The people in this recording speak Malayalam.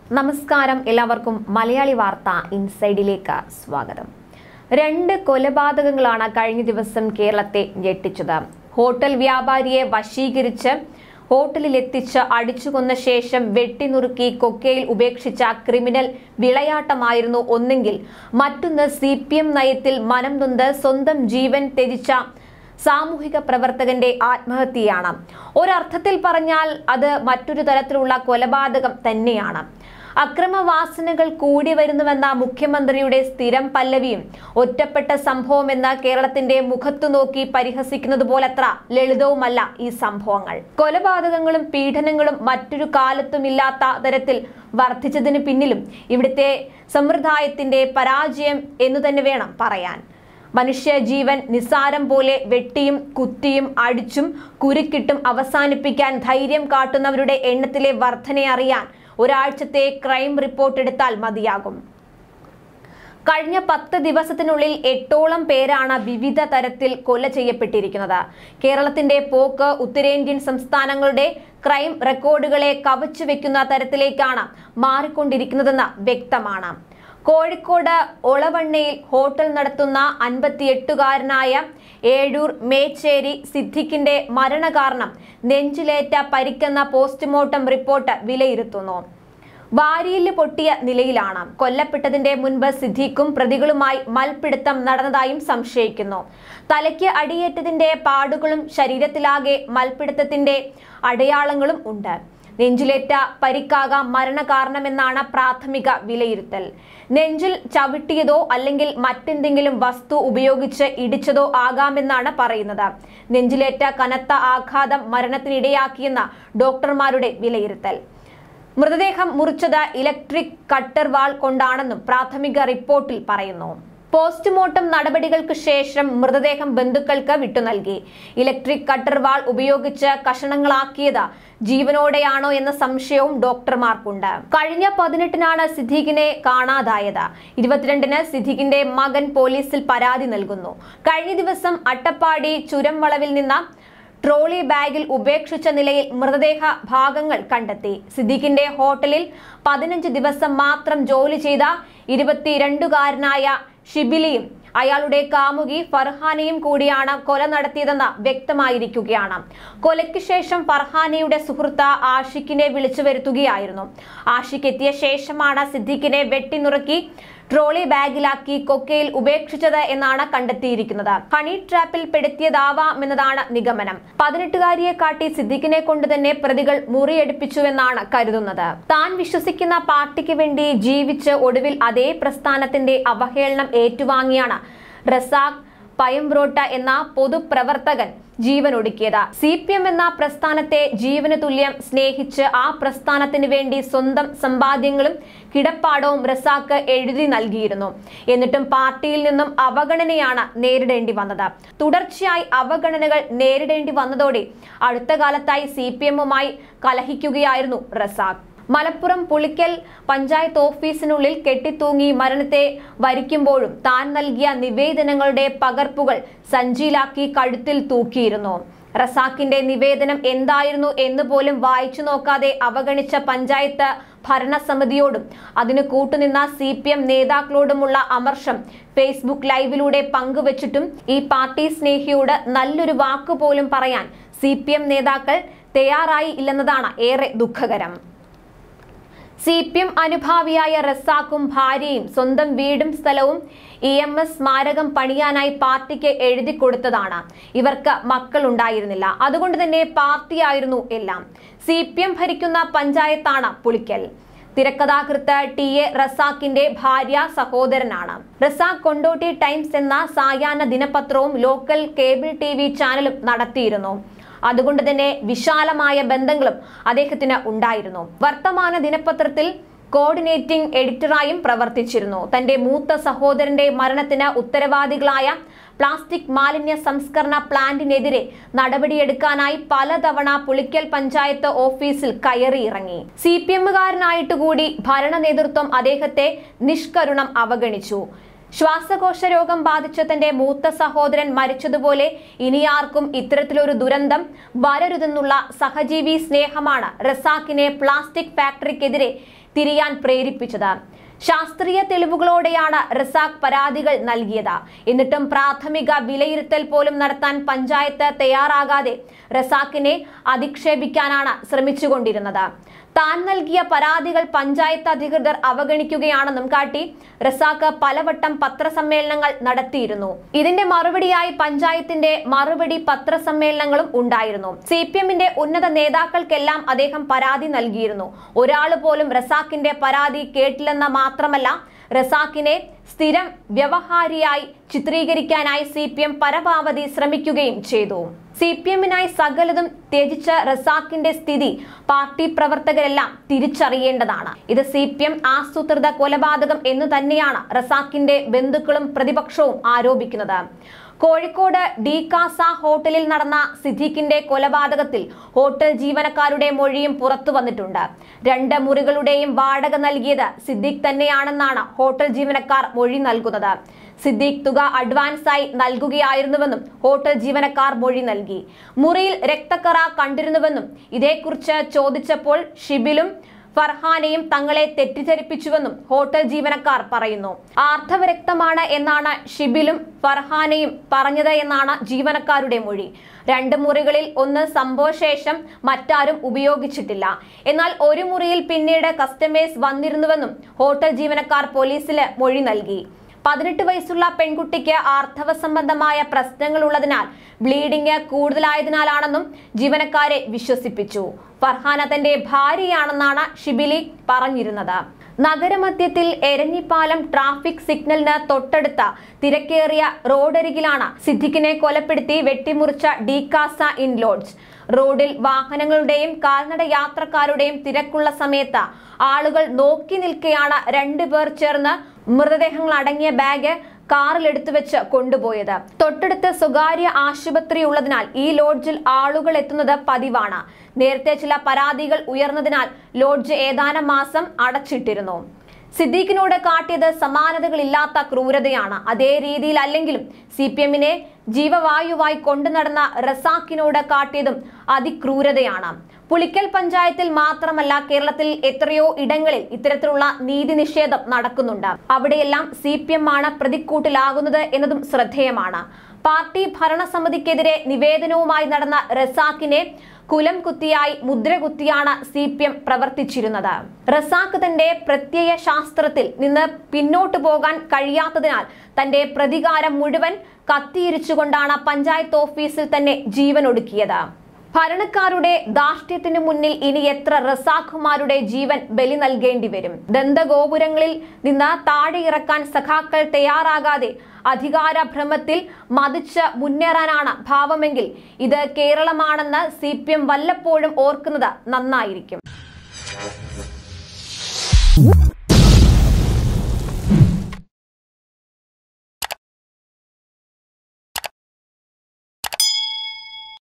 നമസ്കാരം എല്ലാവർക്കും മലയാളി വാർത്ത ഇൻസൈഡിലേക്ക് സ്വാഗതം രണ്ട് കൊലപാതകങ്ങളാണ് കഴിഞ്ഞ ദിവസം കേരളത്തെ ഞെട്ടിച്ചത് ഹോട്ടൽ വ്യാപാരിയെ വശീകരിച്ച് ഹോട്ടലിൽ എത്തിച്ച് അടിച്ചുകൊന്ന ശേഷം വെട്ടിനുറുക്കി കൊക്കയിൽ ഉപേക്ഷിച്ച ക്രിമിനൽ വിളയാട്ടമായിരുന്നു ഒന്നെങ്കിൽ മറ്റൊന്ന് സി പി എം നയത്തിൽ മനം നൊന്ത് സ്വന്തം ജീവൻ ത്യജിച്ച സാമൂഹിക പ്രവർത്തകന്റെ ആത്മഹത്യയാണ് ഒരർത്ഥത്തിൽ പറഞ്ഞാൽ അത് മറ്റൊരു തരത്തിലുള്ള കൊലപാതകം തന്നെയാണ് അക്രമവാസനകൾ കൂടി വരുന്നുവെന്ന മുഖ്യമന്ത്രിയുടെ സ്ഥിരം പല്ലവിയും ഒറ്റപ്പെട്ട സംഭവമെന്ന് കേരളത്തിന്റെ മുഖത്തു നോക്കി പരിഹസിക്കുന്നത് പോലത്ര ലളിതവുമല്ല ഈ സംഭവങ്ങൾ കൊലപാതകങ്ങളും പീഡനങ്ങളും മറ്റൊരു കാലത്തുമില്ലാത്ത തരത്തിൽ വർദ്ധിച്ചതിന് പിന്നിലും ഇവിടുത്തെ സമ്പ്രദായത്തിന്റെ പരാജയം എന്നു തന്നെ വേണം പറയാൻ മനുഷ്യ ജീവൻ നിസ്സാരം പോലെ വെട്ടിയും കുത്തിയും അടിച്ചും കുരുക്കിട്ടും അവസാനിപ്പിക്കാൻ ധൈര്യം കാട്ടുന്നവരുടെ എണ്ണത്തിലെ വർധന അറിയാൻ ഒരാഴ്ചത്തെ ക്രൈം റിപ്പോർട്ട് എടുത്താൽ മതിയാകും കഴിഞ്ഞ പത്ത് ദിവസത്തിനുള്ളിൽ എട്ടോളം പേരാണ് വിവിധ തരത്തിൽ കൊല ചെയ്യപ്പെട്ടിരിക്കുന്നത് കേരളത്തിന്റെ പോക്ക് ഉത്തരേന്ത്യൻ സംസ്ഥാനങ്ങളുടെ ക്രൈം റെക്കോർഡുകളെ കവച്ചു വെക്കുന്ന തരത്തിലേക്കാണ് മാറിക്കൊണ്ടിരിക്കുന്നതെന്ന് വ്യക്തമാണ് കോഴിക്കോട് ഒളവണ്ണയിൽ ഹോട്ടൽ നടത്തുന്ന അൻപത്തിയെട്ടുകാരനായ ഏഴൂർ മേച്ചേരി സിദ്ദിഖിന്റെ മരണകാരണം നെഞ്ചിലേറ്റ പരിക്കെന്ന പോസ്റ്റ്മോർട്ടം റിപ്പോർട്ട് വിലയിരുത്തുന്നു വാരിയില് പൊട്ടിയ നിലയിലാണ് കൊല്ലപ്പെട്ടതിന്റെ മുൻപ് സിദ്ദീഖും പ്രതികളുമായി മൽപിടുത്തം നടന്നതായും സംശയിക്കുന്നു തലയ്ക്ക് അടിയേറ്റതിന്റെ പാടുകളും ശരീരത്തിലാകെ മൽപിടുത്തത്തിന്റെ അടയാളങ്ങളും ഉണ്ട് നെഞ്ചിലേറ്റ പരിക്കാകാം മരണകാരണമെന്നാണ് പ്രാഥമിക വിലയിരുത്തൽ നെഞ്ചിൽ ചവിട്ടിയതോ അല്ലെങ്കിൽ മറ്റെന്തെങ്കിലും വസ്തു ഉപയോഗിച്ച് ഇടിച്ചതോ ആകാമെന്നാണ് പറയുന്നത് നെഞ്ചിലേറ്റ കനത്ത ആഘാതം മരണത്തിനിടയാക്കിയെന്ന ഡോക്ടർമാരുടെ വിലയിരുത്തൽ മൃതദേഹം മുറിച്ചത് ഇലക്ട്രിക് കട്ടർ വാൾ കൊണ്ടാണെന്നും പ്രാഥമിക റിപ്പോർട്ടിൽ പറയുന്നു പോസ്റ്റ്മോർട്ടം നടപടികൾക്ക് ശേഷം മൃതദേഹം ബന്ധുക്കൾക്ക് വിട്ടു നൽകി ഇലക്ട്രിക് കട്ടർ വാൾ ഉപയോഗിച്ച് കഷണങ്ങളാക്കിയത് ജീവനോടെയാണോ എന്ന സംശയവും ഡോക്ടർമാർക്കുണ്ട് കഴിഞ്ഞ പതിനെട്ടിനാണ് സിദ്ദീഖിനെ കാണാതായത് ഇരുപത്തിരണ്ടിന് സിദ്ദീഖിന്റെ മകൻ പോലീസിൽ പരാതി നൽകുന്നു കഴിഞ്ഞ ദിവസം അട്ടപ്പാടി ചുരം വളവിൽ നിന്ന് ട്രോളി ബാഗിൽ ഉപേക്ഷിച്ച നിലയിൽ മൃതദേഹ ഭാഗങ്ങൾ കണ്ടെത്തി സിദ്ദീഖിന്റെ ഹോട്ടലിൽ പതിനഞ്ച് ദിവസം മാത്രം ജോലി ചെയ്ത ഇരുപത്തിരണ്ടുകാരനായ ഷിബിലിയും അയാളുടെ കാമുകി ഫർഹാനയും കൂടിയാണ് കൊല നടത്തിയതെന്ന് വ്യക്തമായിരിക്കുകയാണ് കൊലയ്ക്ക് ശേഷം ഫർഹാനയുടെ സുഹൃത്ത് ആഷിഖിനെ വിളിച്ചു വരുത്തുകയായിരുന്നു ആഷിഖ് എത്തിയ ശേഷമാണ് സിദ്ദീഖിനെ വെട്ടിനുറുക്കി ട്രോളി ബാഗിലാക്കി കൊക്കയിൽ ഉപേക്ഷിച്ചത് എന്നാണ് കണ്ടെത്തിയിരിക്കുന്നത് ഹണി ട്രാപ്പിൽ പെടുത്തിയതാവാമെന്നതാണ് നിഗമനം പതിനെട്ടുകാരിയെ കാട്ടി സിദ്ദിഖിനെ കൊണ്ട് തന്നെ പ്രതികൾ മുറിയെടുപ്പിച്ചുവെന്നാണ് കരുതുന്നത് താൻ വിശ്വസിക്കുന്ന പാർട്ടിക്ക് വേണ്ടി ജീവിച്ച് ഒടുവിൽ അതേ പ്രസ്ഥാനത്തിന്റെ അവഹേളനം ഏറ്റുവാങ്ങിയാണ് റസാഖ് പയംബ്രോട്ട എന്ന പൊതുപ്രവർത്തകൻ ജീവൻ ഒടുക്കിയത് സി പി എം എന്ന പ്രസ്ഥാനത്തെ ജീവന് തുല്യം സ്നേഹിച്ച് ആ പ്രസ്ഥാനത്തിന് വേണ്ടി സ്വന്തം സമ്പാദ്യങ്ങളും കിടപ്പാടവും റസാക്ക് എഴുതി നൽകിയിരുന്നു എന്നിട്ടും പാർട്ടിയിൽ നിന്നും അവഗണനയാണ് നേരിടേണ്ടി വന്നത് തുടർച്ചയായി അവഗണനകൾ നേരിടേണ്ടി വന്നതോടെ അടുത്ത കാലത്തായി സി പി എമ്മുമായി കലഹിക്കുകയായിരുന്നു റസാഖ് മലപ്പുറം പുളിക്കൽ പഞ്ചായത്ത് ഓഫീസിനുള്ളിൽ കെട്ടിത്തൂങ്ങി മരണത്തെ വരിക്കുമ്പോഴും താൻ നൽകിയ നിവേദനങ്ങളുടെ പകർപ്പുകൾ സഞ്ചിയിലാക്കി കഴുത്തിൽ തൂക്കിയിരുന്നു റസാക്കിന്റെ നിവേദനം എന്തായിരുന്നു എന്ന് പോലും വായിച്ചു നോക്കാതെ അവഗണിച്ച പഞ്ചായത്ത് ഭരണസമിതിയോടും അതിന് കൂട്ടുനിന്ന സി പി എം നേതാക്കളോടുമുള്ള അമർഷം ഫേസ്ബുക്ക് ലൈവിലൂടെ പങ്കുവച്ചിട്ടും ഈ പാർട്ടി സ്നേഹിയോട് നല്ലൊരു വാക്ക് പോലും പറയാൻ സി പി എം നേതാക്കൾ തയ്യാറായി ഇല്ലെന്നതാണ് ഏറെ ദുഃഖകരം സി പി എം അനുഭാവിയായ റസാഖും ഭാര്യയും സ്വന്തം വീടും സ്ഥലവും ഇ എം എസ് സ്മാരകം പണിയാനായി പാർട്ടിക്ക് എഴുതി കൊടുത്തതാണ് ഇവർക്ക് മക്കൾ ഉണ്ടായിരുന്നില്ല അതുകൊണ്ട് തന്നെ പാർട്ടിയായിരുന്നു എല്ലാം സി പി എം ഭരിക്കുന്ന പഞ്ചായത്താണ് പുളിക്കൽ തിരക്കഥാകൃത്ത് ടി എ റസാഖിന്റെ ഭാര്യ സഹോദരനാണ് റസാഖ് കൊണ്ടോട്ടി ടൈംസ് എന്ന സായാഹ്ന ദിനപത്രവും ലോക്കൽ കേബിൾ ടി വി ചാനലും നടത്തിയിരുന്നു അതുകൊണ്ട് തന്നെ വിശാലമായ ബന്ധങ്ങളും അദ്ദേഹത്തിന് ഉണ്ടായിരുന്നു വർത്തമാന ദിനപത്രത്തിൽ കോർഡിനേറ്റിംഗ് എഡിറ്ററായും പ്രവർത്തിച്ചിരുന്നു തന്റെ മൂത്ത സഹോദരന്റെ മരണത്തിന് ഉത്തരവാദികളായ പ്ലാസ്റ്റിക് മാലിന്യ സംസ്കരണ പ്ലാന്റിനെതിരെ നടപടിയെടുക്കാനായി പലതവണ പുളിക്കൽ പഞ്ചായത്ത് ഓഫീസിൽ കയറിയിറങ്ങി സി പി എമ്മുകാരനായിട്ട് കൂടി ഭരണ നേതൃത്വം അദ്ദേഹത്തെ നിഷ്കരുണം അവഗണിച്ചു ശ്വാസകോശ രോഗം ബാധിച്ച തന്റെ മൂത്ത സഹോദരൻ മരിച്ചതുപോലെ ഇനിയാർക്കും ഇത്തരത്തിലൊരു ദുരന്തം വരരുതെന്നുള്ള സഹജീവി സ്നേഹമാണ് റസാക്കിനെ പ്ലാസ്റ്റിക് ഫാക്ടറിക്കെതിരെ തിരിയാൻ പ്രേരിപ്പിച്ചത് ശാസ്ത്രീയ തെളിവുകളോടെയാണ് റസാഖ് പരാതികൾ നൽകിയത് എന്നിട്ടും പ്രാഥമിക വിലയിരുത്തൽ പോലും നടത്താൻ പഞ്ചായത്ത് തയ്യാറാകാതെ റസാഖിനെ അധിക്ഷേപിക്കാനാണ് ശ്രമിച്ചുകൊണ്ടിരുന്നത് താൻ നൽകിയ പരാതികൾ പഞ്ചായത്ത് അധികൃതർ അവഗണിക്കുകയാണെന്നും കാട്ടി റസാഖ് പലവട്ടം പത്രസമ്മേളനങ്ങൾ നടത്തിയിരുന്നു ഇതിന്റെ മറുപടിയായി പഞ്ചായത്തിന്റെ മറുപടി പത്രസമ്മേളനങ്ങളും ഉണ്ടായിരുന്നു സി പി എമ്മിന്റെ ഉന്നത നേതാക്കൾക്കെല്ലാം അദ്ദേഹം പരാതി നൽകിയിരുന്നു ഒരാൾ പോലും റസാഖിന്റെ പരാതി കേട്ടില്ലെന്ന മാത്രമല്ല റസാഖിനെ സ്ഥിരം വ്യവഹാരിയായി ചിത്രീകരിക്കാനായി സി പി എം പരമാവധി ശ്രമിക്കുകയും ചെയ്തു സി പി എമ്മിനായി സകലതും ത്യജിച്ച റസാഖിന്റെ സ്ഥിതി പാർട്ടി പ്രവർത്തകരെല്ലാം തിരിച്ചറിയേണ്ടതാണ് ഇത് സി പി എം ആസൂത്രിത കൊലപാതകം എന്ന് തന്നെയാണ് റസാഖിന്റെ ബന്ധുക്കളും പ്രതിപക്ഷവും ആരോപിക്കുന്നത് കോഴിക്കോട് ഡി കാസ ഹോട്ടലിൽ നടന്ന സിദ്ദീഖിന്റെ കൊലപാതകത്തിൽ ഹോട്ടൽ ജീവനക്കാരുടെ മൊഴിയും പുറത്തു വന്നിട്ടുണ്ട് രണ്ട് മുറികളുടെയും വാടക നൽകിയത് സിദ്ദീഖ് തന്നെയാണെന്നാണ് ഹോട്ടൽ ജീവനക്കാർ മൊഴി നൽകുന്നത് സിദ്ദീഖ് തുക അഡ്വാൻസായി നൽകുകയായിരുന്നുവെന്നും ഹോട്ടൽ ജീവനക്കാർ മൊഴി നൽകി മുറിയിൽ രക്തക്കറ കണ്ടിരുന്നുവെന്നും ഇതേക്കുറിച്ച് ചോദിച്ചപ്പോൾ ഷിബിലും ഫർഹാനെയും തങ്ങളെ തെറ്റിദ്ധരിപ്പിച്ചുവെന്നും ഹോട്ടൽ ജീവനക്കാർ പറയുന്നു ആർത്തവരക്തമാണ് എന്നാണ് ഷിബിലും ഫർഹാനെയും പറഞ്ഞത് എന്നാണ് ജീവനക്കാരുടെ മൊഴി രണ്ട് മുറികളിൽ ഒന്ന് സംഭവശേഷം മറ്റാരും ഉപയോഗിച്ചിട്ടില്ല എന്നാൽ ഒരു മുറിയിൽ പിന്നീട് കസ്റ്റമേഴ്സ് വന്നിരുന്നുവെന്നും ഹോട്ടൽ ജീവനക്കാർ പോലീസില് മൊഴി നൽകി പതിനെട്ട് വയസ്സുള്ള പെൺകുട്ടിക്ക് ആർത്തവ സംബന്ധമായ പ്രശ്നങ്ങൾ ഉള്ളതിനാൽ ബ്ലീഡിംഗ് കൂടുതലായതിനാലാണെന്നും ജീവനക്കാരെ വിശ്വസിപ്പിച്ചു ഫർഹാന തന്റെ ഭാര്യയാണെന്നാണ് ഷിബിലി പറഞ്ഞിരുന്നത് നഗരമധ്യത്തിൽ എരഞ്ഞിപ്പാലം ട്രാഫിക് സിഗ്നലിന് തൊട്ടടുത്ത തിരക്കേറിയ റോഡരികിലാണ് സിദ്ദിഖിനെ കൊലപ്പെടുത്തി വെട്ടിമുറിച്ച ഡികാസ ഇൻ ലോഡ്ജ് റോഡിൽ വാഹനങ്ങളുടെയും കാൽനട യാത്രക്കാരുടെയും തിരക്കുള്ള സമയത്ത് ആളുകൾ നോക്കി നിൽക്കെയാണ് രണ്ടുപേർ ചേർന്ന് മൃതദേഹങ്ങൾ അടങ്ങിയ ബാഗ് കാറിൽ എടുത്തു വെച്ച് കൊണ്ടുപോയത് തൊട്ടടുത്ത് സ്വകാര്യ ആശുപത്രി ഉള്ളതിനാൽ ഈ ലോഡ്ജിൽ ആളുകൾ എത്തുന്നത് പതിവാണ് നേരത്തെ ചില പരാതികൾ ഉയർന്നതിനാൽ ലോഡ്ജ് ഏതാനും മാസം അടച്ചിട്ടിരുന്നു സിദ്ദീഖിനോട് കാട്ടിയത് സമാനതകളില്ലാത്ത ക്രൂരതയാണ് അതേ രീതിയിൽ അല്ലെങ്കിലും സി പി എമ്മിനെ ജീവവായുവായി കൊണ്ടു നടന്ന റസാഖിനോട് കാട്ടിയതും അതിക്രൂരതയാണ് പുളിക്കൽ പഞ്ചായത്തിൽ മാത്രമല്ല കേരളത്തിൽ എത്രയോ ഇടങ്ങളിൽ ഇത്തരത്തിലുള്ള നീതി നിഷേധം നടക്കുന്നുണ്ട് അവിടെയെല്ലാം സി പി എം ആണ് പ്രതിക്കൂട്ടിലാകുന്നത് എന്നതും ശ്രദ്ധേയമാണ് പാർട്ടി ഭരണസമിതിക്കെതിരെ നിവേദനവുമായി നടന്ന റസാഖിനെ കുലം കുത്തിയായി മുദ്ര കുത്തിയാണ് സി പി എം പ്രവർത്തിച്ചിരുന്നത് റസാഖ് തന്റെ പ്രത്യയ ശാസ്ത്രത്തിൽ നിന്ന് പിന്നോട്ടു പോകാൻ കഴിയാത്തതിനാൽ തന്റെ പ്രതികാരം മുഴുവൻ കത്തിയിരിച്ചുകൊണ്ടാണ് പഞ്ചായത്ത് ഓഫീസിൽ തന്നെ ജീവൻ ഒടുക്കിയത് ഭരണക്കാരുടെ ധാർഷ്ട്യത്തിന് മുന്നിൽ ഇനി എത്ര റസാഖുമാരുടെ ജീവൻ ബലി നൽകേണ്ടി വരും ദന്തഗോപുരങ്ങളിൽ നിന്ന് താഴെ ഇറക്കാൻ സഖാക്കൾ തയ്യാറാകാതെ അധികാരഭ്രമത്തിൽ മതിച്ച് മുന്നേറാനാണ് ഭാവമെങ്കിൽ ഇത് കേരളമാണെന്ന് സി പി എം വല്ലപ്പോഴും ഓർക്കുന്നത് നന്നായിരിക്കും